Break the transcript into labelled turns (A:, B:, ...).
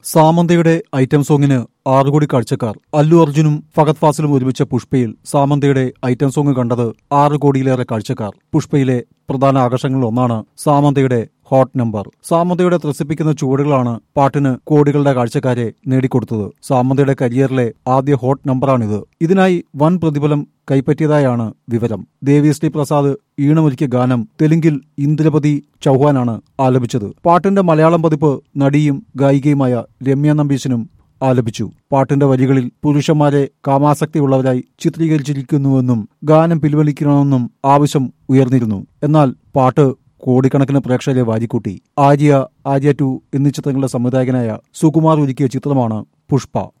A: സാമന്തയുടെ item സോങ്ങിന് ആറ് കോടി കാഴ്ചക്കാർ അല്ലു അർജുനും ഫഹദ് ഫാസിലും ഒരുമിച്ച പുഷ്പയിൽ സാമന്തയുടെ ഐറ്റം സോങ് കണ്ടത് ആറ് കോടിയിലേറെ കാഴ്ചക്കാർ പുഷ്പയിലെ പ്രധാന ആകർഷങ്ങളിൽ ഒന്നാണ് സാമന്തയുടെ ഹോട്ട് നമ്പർ സാമന്തയുടെ ത്രസിപ്പിക്കുന്ന ചുവടുകളാണ് പാട്ടിന് കോടികളുടെ കാഴ്ചക്കാരെ നേടിക്കൊടുത്തത് സാമന്തയുടെ കരിയറിലെ ആദ്യ ഹോട്ട് നമ്പറാണിത് ഇതിനായി വൻ പ്രതിഫലം കൈപ്പറ്റിയതായാണ് വിവരം ദേവിശ്രീ പ്രസാദ് ഈണമൊരുക്കിയ ഗാനം തെലുങ്കിൽ ഇന്ദ്രപതി ചൗഹാനാണ് ആലപിച്ചത് പാട്ടിന്റെ മലയാളം പതിപ്പ് നടിയും ഗായികയുമായ രമ്യ നമ്പീശനും ആലപിച്ചു പാട്ടിന്റെ വരികളിൽ പുരുഷന്മാരെ കാമാസക്തിയുള്ളവരായി ചിത്രീകരിച്ചിരിക്കുന്നുവെന്നും ഗാനം പിൻവലിക്കണമെന്നും ആവശ്യം ഉയർന്നിരുന്നു എന്നാൽ പാട്ട് കോടിക്കണക്കിന് പ്രേക്ഷകരെ വാരിക്കൂട്ടി ആര്യ ആര്യ ടു എന്നീ ചിത്രങ്ങളുടെ സംവിധായകനായ സുകുമാർ ഒരുക്കിയ ചിത്രമാണ് പുഷ്പ